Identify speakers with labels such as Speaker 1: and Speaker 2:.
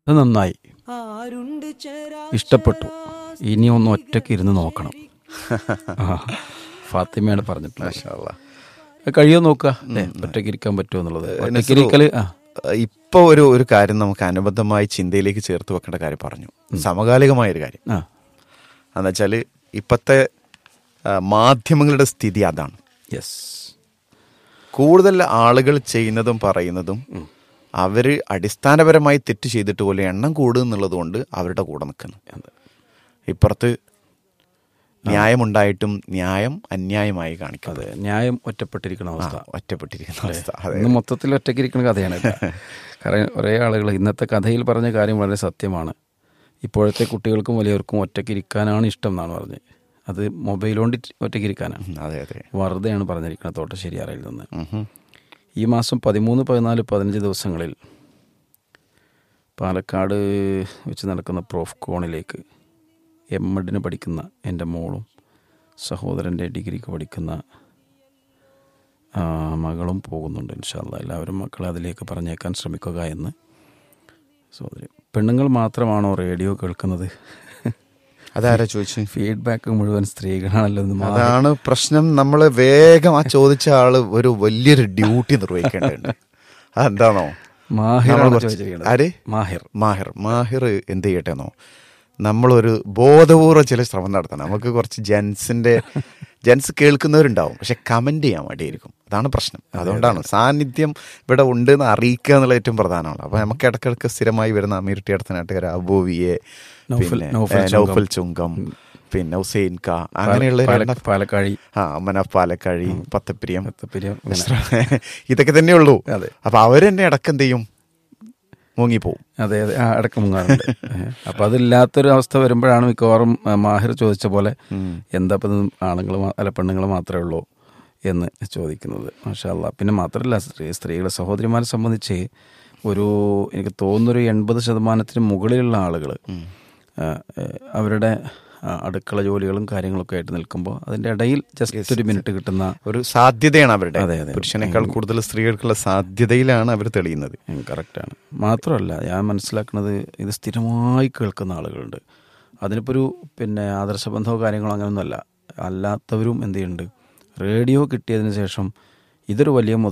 Speaker 1: അത് നന്നായി ഇഷ്ടപ്പെട്ടു ഇനി ഒന്ന് ഒറ്റയ്ക്ക് ഇരുന്ന് നോക്കണം ആ, ഫാത്തിമയാണ് പറഞ്ഞിട്ടുള്ളത്
Speaker 2: മാഷാ
Speaker 1: കഴിയോ നോക്കുക അല്ലേ ഒറ്റയ്ക്ക് ഇരിക്കാൻ പറ്റുമോ എന്നുള്ളത് ഒറ്റയ്ക്ക് ഇരിക്കല് ആ
Speaker 2: ഇപ്പൊ ഒരു ഒരു കാര്യം നമുക്ക് അനുബന്ധമായി ചിന്തയിലേക്ക് ചേർത്ത് വെക്കേണ്ട കാര്യം പറഞ്ഞു സമകാലികമായ ഒരു കാര്യം
Speaker 1: ആ
Speaker 2: എന്നുവെച്ചാൽ ഇപ്പോഴത്തെ ആ, മാധ്യമങ്ങളുടെ സ്ഥിതി അതാണ്
Speaker 1: യെസ്
Speaker 2: കൂടുതൽ ആളുകൾ ചെയ്യുന്നതും പറയുന്നതും അവര് അടിസ്ഥാനപരമായി തെറ്റ് ചെയ്തിട്ട് പോലെ എണ്ണം കൂടുന്നുള്ളത് കൊണ്ട് അവരുടെ കൂടെ നിൽക്കുന്നു ഇപ്പുറത്ത് ന്യായമുണ്ടായിട്ടും ന്യായം അന്യായമായി കാണിക്കും
Speaker 1: അതെ ന്യായം ഒറ്റപ്പെട്ടിരിക്കുന്ന അവസ്ഥ
Speaker 2: ഒറ്റപ്പെട്ടിരിക്കുന്ന അവസ്ഥ അതെ
Speaker 1: ഇന്ന് മൊത്തത്തിൽ ഒറ്റയ്ക്കിരിക്കുന്ന കഥയാണ് ഇത്. കാരണം ഒരേ ആളുകൾ ഇന്നത്തെ കഥയിൽ പറഞ്ഞ കാര്യം വളരെ സത്യമാണ് ഇപ്പോഴത്തെ കുട്ടികൾക്കും വലിയവർക്കും ഒറ്റയ്ക്കിരിക്കാനാണ് ഇഷ്ടം എന്നാണ് പറഞ്ഞത് അത് മൊബൈൽ കൊണ്ട് ഒറ്റയ്ക്കിരിക്കാനാണ്
Speaker 2: ഉം, അതെ അതെ
Speaker 1: വെറുതെയാണ് പറഞ്ഞിരിക്കുന്നത് തോട്ടശ്ശേരിയാറയിൽ നിന്ന്
Speaker 2: ഉം ഹും.
Speaker 1: ഈ മാസം പതിമൂന്ന് പതിനാല് പതിനഞ്ച് ദിവസങ്ങളിൽ പാലക്കാട് വെച്ച് നടക്കുന്ന പ്രോഫ് കോണിലേക്ക് എം എഡിന് പഠിക്കുന്ന എൻ്റെ മോളും സഹോദരൻ്റെ ഡിഗ്രിക്ക് പഠിക്കുന്ന ആ, മകളും പോകുന്നുണ്ട് ഇൻഷാല്ല എല്ലാവരും മക്കളെ അതിലേക്ക് പറഞ്ഞേക്കാൻ ശ്രമിക്കുക എന്ന് സഹോദരി പെണ്ണുങ്ങൾ മാത്രമാണോ റേഡിയോ കേൾക്കുന്നത്
Speaker 2: അതാരാ ചോദിച്ചു
Speaker 1: ഫീഡ്ബാക്ക് മുഴുവൻ സ്ത്രീകളാണല്ലോ എന്ന് മാ-
Speaker 2: അതാണ് പ്രശ്നം നമ്മൾ വേഗം ആ ചോദിച്ച ആള് ഒരു വലിയൊരു ഡ്യൂട്ടി നിർവഹിക്കേണ്ടതുണ്ട് അതെന്താണോ
Speaker 1: മാഹിറാണ്
Speaker 2: നമ്മൾ കുറച്ച്-
Speaker 1: ചോദിച്ചിരിക്കുന്നത്.
Speaker 2: ആര്
Speaker 1: മാഹിർ
Speaker 2: മാഹിർ മാഹിർ എന്ത് ചെയ്യട്ടെന്നോ നമ്മളൊരു ബോധപൂർവ്വം ചില ശ്രമം നടത്തണം നമുക്ക് കുറച്ച് ജെൻസിന്റെ ജെൻസ് കേൾക്കുന്നവരുണ്ടാവും പക്ഷെ കമന്റ് ചെയ്യാൻ വേണ്ടിയിരിക്കും അതാണ് പ്രശ്നം അതുകൊണ്ടാണ് സാന്നിധ്യം ഇവിടെ ഉണ്ട് എന്ന് അറിയിക്കുക എന്നുള്ള ഏറ്റവും പ്രധാനമാണ് അപ്പൊ നമുക്ക് ഇടക്കിടക്ക് സ്ഥിരമായി വരുന്ന അമീർട്ടി അടുത്ത നാട്ടുകാർ അബോവിയെ
Speaker 1: നൗഫൽ-
Speaker 2: പിന്നെ
Speaker 1: നൗഫൽ
Speaker 2: ഏ,
Speaker 1: ചുങ്കം.
Speaker 2: നൗഫൽ ചുങ്കം പിന്നെ ഹുസൈൻ ക അങ്ങനെയുള്ള
Speaker 1: പാല-
Speaker 2: രണ്ട-
Speaker 1: പാലക്കാഴി
Speaker 2: ആ അമ്മന പാലക്കാഴി പത്തപ്പിരിയം
Speaker 1: പത്തപ്പിരിയം,
Speaker 2: ഇതൊക്കെ തന്നെ ഉള്ളൂ
Speaker 1: അതെ.
Speaker 2: അപ്പൊ അവരെന്നെ ഇടക്ക് എന്ത് ചെയ്യും മുങ്ങിപ്പോവും
Speaker 1: അതെ അതെ ആ അടക്കം മുങ്ങാറുണ്ട് ഏഹ്. അപ്പൊ അതില്ലാത്തൊരു അവസ്ഥ വരുമ്പോഴാണ് മിക്കവാറും ആ, മാഹിർ ചോദിച്ച പോലെ എന്താ ഇപ്പം ആണുങ്ങൾ അല്ല പെണ്ണുങ്ങൾ മാത്രമേ ഉള്ളൂ എന്ന് ചോദിക്കുന്നത് മാഷാല്ല പിന്നെ മാത്രമല്ല സ്ത്രീ സ്ത്രീകളെ സഹോദരിമാരെ സംബന്ധിച്ച് ഒരു എനിക്ക് തോന്നുന്നൊരു എൺപത് ശതമാനത്തിന് മുകളിലുള്ള ആളുകൾ അവരുടെ ആ, അടുക്കള ജോലികളും കാര്യങ്ങളൊക്കെ ആയിട്ട് നിൽക്കുമ്പോൾ അതിൻ്റെ ഇടയിൽ ജസ്റ്റ് ഒരു മിനിറ്റ് കിട്ടുന്ന
Speaker 2: ഒരു സാധ്യതയാണ് അവരുടെ
Speaker 1: അതെ, അതെ.
Speaker 2: പുരുഷനേക്കാൾ കൂടുതൽ സ്ത്രീകൾക്കുള്ള സാധ്യതയിലാണ് അവർ തെളിയുന്നത്
Speaker 1: കറക്റ്റാണ് മാത്രമല്ല ഞാൻ മനസ്സിലാക്കുന്നത് ഇത് സ്ഥിരമായി കേൾക്കുന്ന ആളുകളുണ്ട് അതിനിപ്പോൾ ഒരു പിന്നെ ആദർശബന്ധമോ കാര്യങ്ങളോ അങ്ങനെയൊന്നുമല്ല അല്ലാത്തവരും എന്ത് ചെയ്യുന്നുണ്ട് റേഡിയോ കിട്ടിയതിന് ശേഷം ഇതൊരു വലിയ